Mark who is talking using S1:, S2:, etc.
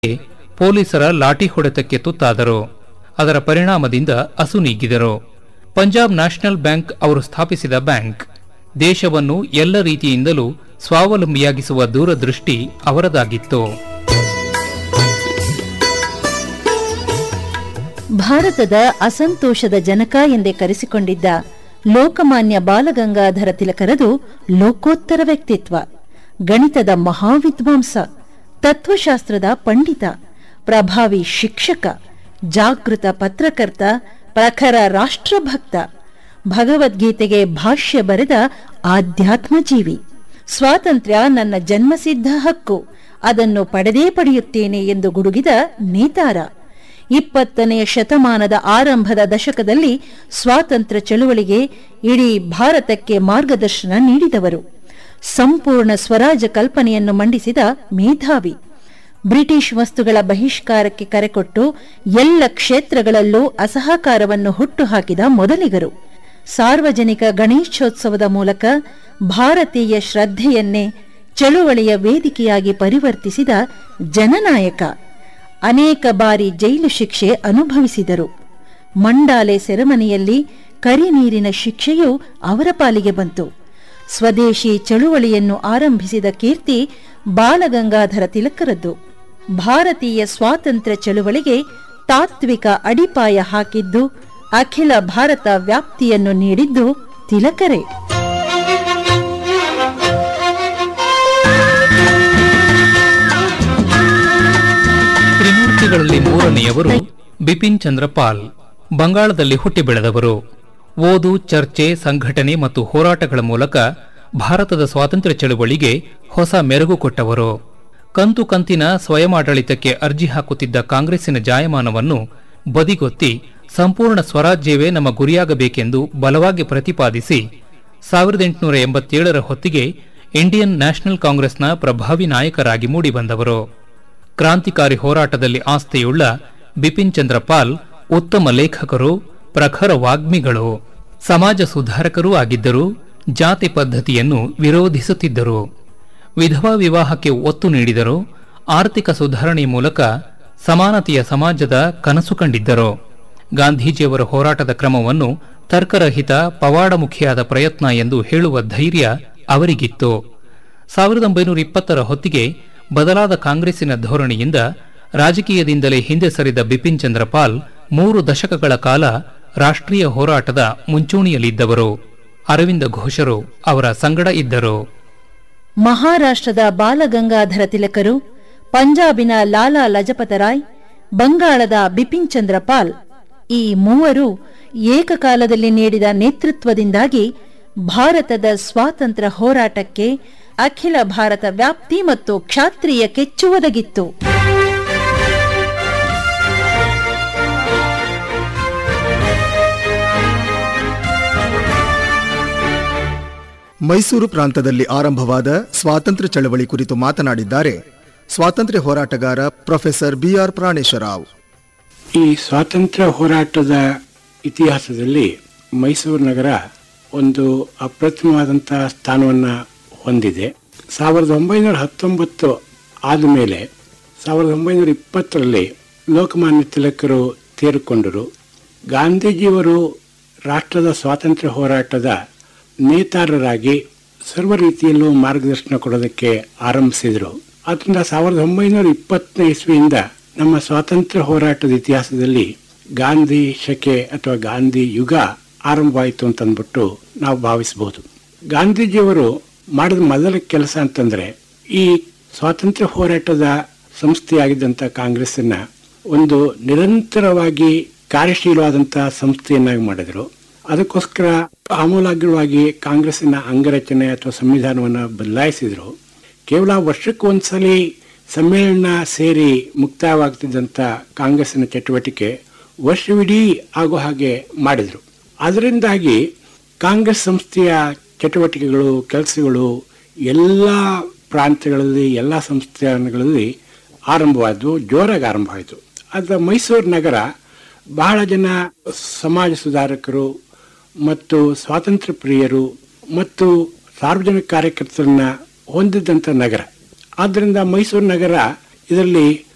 S1: ಪೊಲೀಸರ ಲಾಠಿ ಹೊಡೆತಕ್ಕೆ ತುತ್ತಾದರು ಅದರ ಪರಿಣಾಮದಿಂದ ಅಸುನೀಗಿದರು ಪಂಜಾಬ್ ನ್ಯಾಷನಲ್ ಬ್ಯಾಂಕ್ ಅವರು ಸ್ಥಾಪಿಸಿದ ಬ್ಯಾಂಕ್ ದೇಶವನ್ನು ಎಲ್ಲ ರೀತಿಯಿಂದಲೂ ಸ್ವಾವಲಂಬಿಯಾಗಿಸುವ ದೂರದೃಷ್ಟಿ ಅವರದಾಗಿತ್ತು
S2: ಭಾರತದ ಅಸಂತೋಷದ ಜನಕ ಎಂದೇ ಕರೆಸಿಕೊಂಡಿದ್ದ ಲೋಕಮಾನ್ಯ ಬಾಲಗಂಗಾಧರ ತಿಲಕರದು ಲೋಕೋತ್ತರ ವ್ಯಕ್ತಿತ್ವ ಗಣಿತದ ಮಹಾವಿದ್ವಾಂಸ ತತ್ವಶಾಸ್ತ್ರದ ಪಂಡಿತ ಪ್ರಭಾವಿ ಶಿಕ್ಷಕ ಜಾಗೃತ ಪತ್ರಕರ್ತ ಪ್ರಖರ ರಾಷ್ಟ್ರಭಕ್ತ ಭಗವದ್ಗೀತೆಗೆ ಭಾಷ್ಯ ಬರೆದ ಆಧ್ಯಾತ್ಮ ಜೀವಿ ಸ್ವಾತಂತ್ರ್ಯ ನನ್ನ ಜನ್ಮಸಿದ್ಧ ಹಕ್ಕು ಅದನ್ನು ಪಡೆದೇ ಪಡೆಯುತ್ತೇನೆ ಎಂದು ಗುಡುಗಿದ ನೇತಾರ ಇಪ್ಪತ್ತನೆಯ ಶತಮಾನದ ಆರಂಭದ ದಶಕದಲ್ಲಿ ಸ್ವಾತಂತ್ರ್ಯ ಚಳುವಳಿಗೆ ಇಡೀ ಭಾರತಕ್ಕೆ ಮಾರ್ಗದರ್ಶನ ನೀಡಿದವರು ಸಂಪೂರ್ಣ ಸ್ವರಾಜ ಕಲ್ಪನೆಯನ್ನು ಮಂಡಿಸಿದ ಮೇಧಾವಿ ಬ್ರಿಟಿಷ್ ವಸ್ತುಗಳ ಬಹಿಷ್ಕಾರಕ್ಕೆ ಕರೆಕೊಟ್ಟು ಎಲ್ಲ ಕ್ಷೇತ್ರಗಳಲ್ಲೂ ಅಸಹಕಾರವನ್ನು ಹುಟ್ಟುಹಾಕಿದ ಮೊದಲಿಗರು ಸಾರ್ವಜನಿಕ ಗಣೇಶೋತ್ಸವದ ಮೂಲಕ ಭಾರತೀಯ ಶ್ರದ್ಧೆಯನ್ನೇ ಚಳುವಳಿಯ ವೇದಿಕೆಯಾಗಿ ಪರಿವರ್ತಿಸಿದ ಜನನಾಯಕ ಅನೇಕ ಬಾರಿ ಜೈಲು ಶಿಕ್ಷೆ ಅನುಭವಿಸಿದರು ಮಂಡಾಲೆ ಸೆರೆಮನೆಯಲ್ಲಿ ಕರಿನೀರಿನ ಶಿಕ್ಷೆಯೂ ಅವರ ಪಾಲಿಗೆ ಬಂತು ಸ್ವದೇಶಿ ಚಳುವಳಿಯನ್ನು ಆರಂಭಿಸಿದ ಕೀರ್ತಿ ಬಾಲಗಂಗಾಧರ ತಿಲಕರದ್ದು ಭಾರತೀಯ ಸ್ವಾತಂತ್ರ್ಯ ಚಳುವಳಿಗೆ ತಾತ್ವಿಕ ಅಡಿಪಾಯ ಹಾಕಿದ್ದು ಅಖಿಲ ಭಾರತ ವ್ಯಾಪ್ತಿಯನ್ನು ನೀಡಿದ್ದು ತಿಲಕರೇ
S1: ತ್ರಿಮೂರ್ತಿಗಳಲ್ಲಿ ಮೂರನೆಯವರು ಬಿಪಿನ್ ಚಂದ್ರ ಪಾಲ್ ಬಂಗಾಳದಲ್ಲಿ ಹುಟ್ಟಿ ಬೆಳೆದವರು ಓದು ಚರ್ಚೆ ಸಂಘಟನೆ ಮತ್ತು ಹೋರಾಟಗಳ ಮೂಲಕ ಭಾರತದ ಸ್ವಾತಂತ್ರ್ಯ ಚಳುವಳಿಗೆ ಹೊಸ ಮೆರುಗು ಕೊಟ್ಟವರು ಕಂತು ಕಂತಿನ ಸ್ವಯಮಾಡಳಿತಕ್ಕೆ ಅರ್ಜಿ ಹಾಕುತ್ತಿದ್ದ ಕಾಂಗ್ರೆಸ್ಸಿನ ಜಾಯಮಾನವನ್ನು ಬದಿಗೊತ್ತಿ ಸಂಪೂರ್ಣ ಸ್ವರಾಜ್ಯವೇ ನಮ್ಮ ಗುರಿಯಾಗಬೇಕೆಂದು ಬಲವಾಗಿ ಪ್ರತಿಪಾದಿಸಿ ಸಾವಿರದ ಎಂಟುನೂರ ಎಂಬತ್ತೇಳರ ಹೊತ್ತಿಗೆ ಇಂಡಿಯನ್ ನ್ಯಾಷನಲ್ ಕಾಂಗ್ರೆಸ್ನ ಪ್ರಭಾವಿ ನಾಯಕರಾಗಿ ಮೂಡಿಬಂದವರು ಕ್ರಾಂತಿಕಾರಿ ಹೋರಾಟದಲ್ಲಿ ಆಸ್ತೆಯುಳ್ಳ ಬಿಪಿನ್ ಚಂದ್ರ ಪಾಲ್ ಉತ್ತಮ ಲೇಖಕರು ಪ್ರಖರ ವಾಗ್ಮಿಗಳು ಸಮಾಜ ಸುಧಾರಕರೂ ಆಗಿದ್ದರು ಜಾತಿ ಪದ್ಧತಿಯನ್ನು ವಿರೋಧಿಸುತ್ತಿದ್ದರು ವಿಧವಾ ವಿವಾಹಕ್ಕೆ ಒತ್ತು ನೀಡಿದರು ಆರ್ಥಿಕ ಸುಧಾರಣೆ ಮೂಲಕ ಸಮಾನತೆಯ ಸಮಾಜದ ಕನಸು ಕಂಡಿದ್ದರು ಗಾಂಧೀಜಿಯವರ ಹೋರಾಟದ ಕ್ರಮವನ್ನು ತರ್ಕರಹಿತ ಪವಾಡಮುಖಿಯಾದ ಪ್ರಯತ್ನ ಎಂದು ಹೇಳುವ ಧೈರ್ಯ ಅವರಿಗಿತ್ತು ಸಾವಿರದ ಒಂಬೈನೂರ ಇಪ್ಪತ್ತರ ಹೊತ್ತಿಗೆ ಬದಲಾದ ಕಾಂಗ್ರೆಸ್ಸಿನ ಧೋರಣೆಯಿಂದ ರಾಜಕೀಯದಿಂದಲೇ ಹಿಂದೆ ಸರಿದ ಬಿಪಿನ್ ಚಂದ್ರ ಪಾಲ್ ಮೂರು ದಶಕಗಳ ಕಾಲ ರಾಷ್ಟ್ರೀಯ ಹೋರಾಟದ ಮುಂಚೂಣಿಯಲ್ಲಿದ್ದವರು ಅರವಿಂದ ಘೋಷರು ಅವರ ಸಂಗಡ ಇದ್ದರು
S2: ಮಹಾರಾಷ್ಟ್ರದ ಬಾಲಗಂಗಾಧರ ತಿಲಕರು ಪಂಜಾಬಿನ ಲಾಲಾ ಲಜಪತ ರಾಯ್ ಬಂಗಾಳದ ಬಿಪಿನ್ ಚಂದ್ರ ಪಾಲ್ ಈ ಮೂವರು ಏಕಕಾಲದಲ್ಲಿ ನೀಡಿದ ನೇತೃತ್ವದಿಂದಾಗಿ ಭಾರತದ ಸ್ವಾತಂತ್ರ್ಯ ಹೋರಾಟಕ್ಕೆ ಅಖಿಲ ಭಾರತ ವ್ಯಾಪ್ತಿ ಮತ್ತು ಕ್ಷಾತ್ರಿಯ ಕೆಚ್ಚು ಒದಗಿತ್ತು
S3: ಮೈಸೂರು ಪ್ರಾಂತದಲ್ಲಿ ಆರಂಭವಾದ ಸ್ವಾತಂತ್ರ್ಯ ಚಳವಳಿ ಕುರಿತು ಮಾತನಾಡಿದ್ದಾರೆ ಸ್ವಾತಂತ್ರ್ಯ ಹೋರಾಟಗಾರ ಪ್ರೊಫೆಸರ್ ಬಿಆರ್ ಪ್ರಾಣೇಶ್ವರಾವ್
S4: ಈ ಸ್ವಾತಂತ್ರ್ಯ ಹೋರಾಟದ ಇತಿಹಾಸದಲ್ಲಿ ಮೈಸೂರು ನಗರ ಒಂದು ಅಪ್ರತಿಮವಾದಂಥ ಸ್ಥಾನವನ್ನು ಹೊಂದಿದೆ ಸಾವಿರದ ಒಂಬೈನೂರ ಹತ್ತೊಂಬತ್ತು ಆದಮೇಲೆ ಸಾವಿರದ ಒಂಬೈನೂರ ಇಪ್ಪತ್ತರಲ್ಲಿ ಲೋಕಮಾನ್ಯ ತಿಲಕರು ತೀರಿಕೊಂಡರು ಗಾಂಧೀಜಿಯವರು ರಾಷ್ಟ್ರದ ಸ್ವಾತಂತ್ರ್ಯ ಹೋರಾಟದ ನೇತಾರರಾಗಿ ಸರ್ವ ರೀತಿಯಲ್ಲೂ ಮಾರ್ಗದರ್ಶನ ಕೊಡೋದಕ್ಕೆ ಆರಂಭಿಸಿದರು ಆದ್ದರಿಂದ ಸಾವಿರದ ಒಂಬೈನೂರ ಇಪ್ಪತ್ತನೇ ಇಸ್ವಿಯಿಂದ ನಮ್ಮ ಸ್ವಾತಂತ್ರ್ಯ ಹೋರಾಟದ ಇತಿಹಾಸದಲ್ಲಿ ಗಾಂಧಿ ಶಕೆ ಅಥವಾ ಗಾಂಧಿ ಯುಗ ಆರಂಭವಾಯಿತು ಅಂತಂದ್ಬಿಟ್ಟು ನಾವು ಭಾವಿಸಬಹುದು ಗಾಂಧೀಜಿಯವರು ಮಾಡಿದ ಮೊದಲ ಕೆಲಸ ಅಂತಂದ್ರೆ ಈ ಸ್ವಾತಂತ್ರ್ಯ ಹೋರಾಟದ ಸಂಸ್ಥೆಯಾಗಿದ್ದಂಥ ಕಾಂಗ್ರೆಸ್ಸನ್ನ ಒಂದು ನಿರಂತರವಾಗಿ ಕಾರ್ಯಶೀಲವಾದಂತಹ ಸಂಸ್ಥೆಯನ್ನಾಗಿ ಮಾಡಿದರು ಅದಕ್ಕೋಸ್ಕರ ಆಮೂಲಾಗ್ರವಾಗಿ ಕಾಂಗ್ರೆಸ್ಸಿನ ಅಂಗರಚನೆ ಅಥವಾ ಸಂವಿಧಾನವನ್ನು ಬದಲಾಯಿಸಿದರು ಕೇವಲ ವರ್ಷಕ್ಕೆ ಒಂದ್ಸಲಿ ಸಮ್ಮೇಳನ ಸೇರಿ ಮುಕ್ತಾಯವಾಗ್ತಿದ್ದಂಥ ಕಾಂಗ್ರೆಸ್ಸಿನ ಚಟುವಟಿಕೆ ವರ್ಷವಿಡೀ ಆಗೋ ಹಾಗೆ ಮಾಡಿದರು ಅದರಿಂದಾಗಿ ಕಾಂಗ್ರೆಸ್ ಸಂಸ್ಥೆಯ ಚಟುವಟಿಕೆಗಳು ಕೆಲಸಗಳು ಎಲ್ಲ ಪ್ರಾಂತ್ಯಗಳಲ್ಲಿ ಎಲ್ಲ ಸಂಸ್ಥಾನಗಳಲ್ಲಿ ಆರಂಭವಾದವು ಜೋರಾಗಿ ಆರಂಭವಾಯಿತು ಆದರೆ ಮೈಸೂರು ನಗರ ಬಹಳ ಜನ ಸಮಾಜ ಸುಧಾರಕರು ಮತ್ತು ಸ್ವಾತಂತ್ರ್ಯ ಪ್ರಿಯರು ಮತ್ತು ಸಾರ್ವಜನಿಕ ಕಾರ್ಯಕರ್ತರನ್ನ ಹೊಂದಿದ್ದಂಥ ನಗರ ಆದ್ದರಿಂದ ಮೈಸೂರು ನಗರ ಇದರಲ್ಲಿ